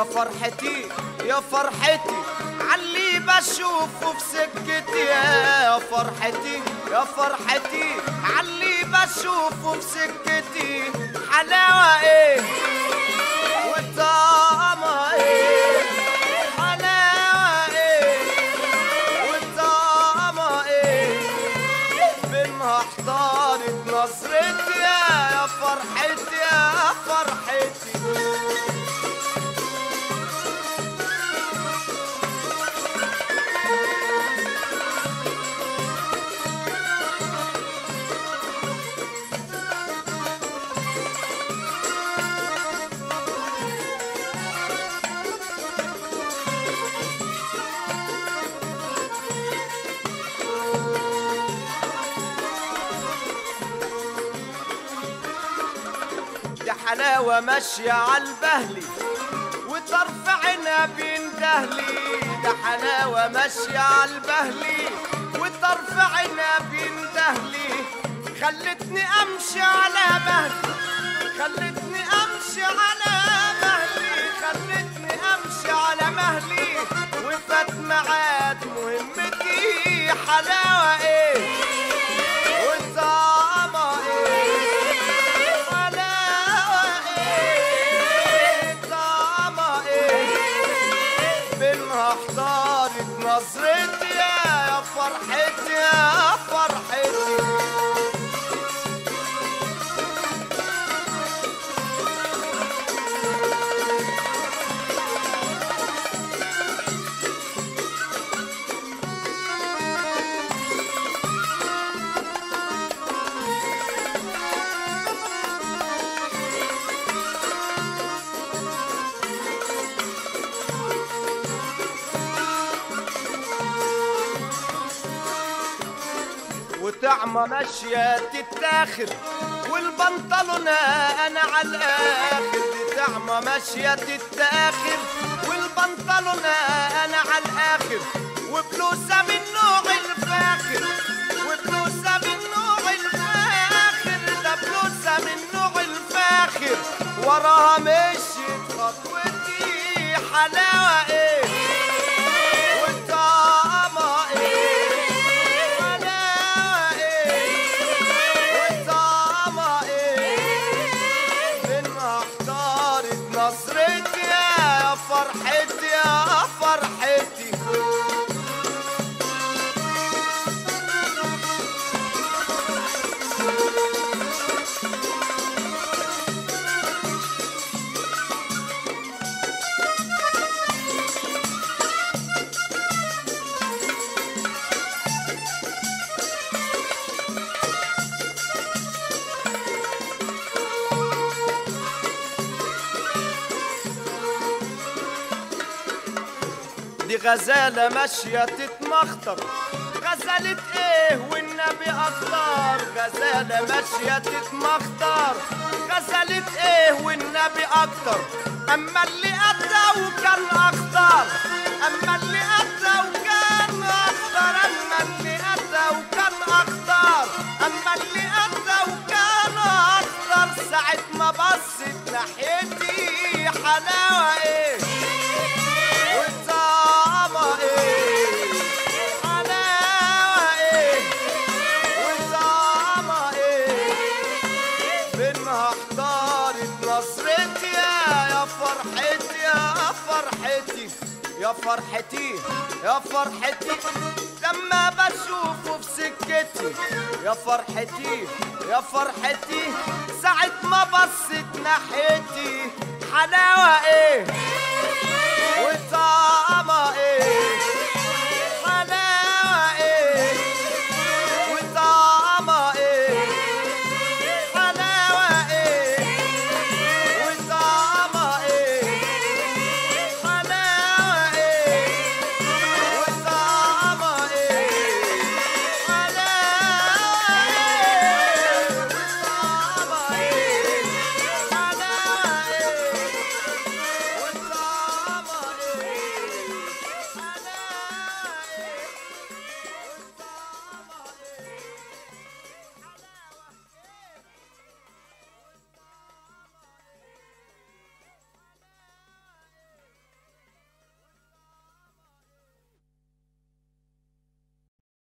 يا فرحتي يا فرحتي علي بشوفه في سكتي يا فرحتي يا فرحتي علي بشوفه في سكتي حلاوة ايه وطعمة ايه حلاوة ايه وطعمة ايه منها احتارت نظرتي يا فرحتي يا فرحتي دي حلاوة ماشية عالبهلي وطرف عينها بيندهلي ده حلاوة ماشية عالبهلي وطرف عينها بيندهلي خلتني امشي على مهلي خلتني امشي على مهلي خلتني امشي على مهلي وفات ميعاد مهمتي حلاوة ايه وطعمة ايه حلاوة ايه طعمة ايه منها احتارت نظرتي يا فرحتي يا فرحتي وطعمة ماشية تتاخر والبنطلون انا على الاخر دي طعمة ماشية تتاخر والبنطلون انا على الاخر وبلوزة من نوع الفاخر وبلوزة من نوع الفاخر ده بلوزة من نوع الفاخر وراها مشيت خطوتي حلاوة ايه والطعمة ايه حلاوة ايه والطعمة ايه منها احتارت نظرتي يا فرحتي يا فرحتي دي غزالة ماشية تتمخطر غزالة ايه والنبي اخطر غزالة ماشية تتمخطر غزالة ايه والنبي اكتر اما اللي اتى وكان اخطر اما اللي اتى وكان اخطر اما اللي اتى وكان اخطر اما اللي اتى وكان اخطر ساعة ما بصت ناحيتي حلاوة ايه والطعمة ايه حلاوة ايه والطعمة ايه منها احتارت نظرتي يا فرحتي يا فرحتي يا فرحتي يا فرحتي لما بشوفه في سكتي يا فرحتي يا فرحتي ساعة ما بصت ناحيتي حلاوة ايه وطعمة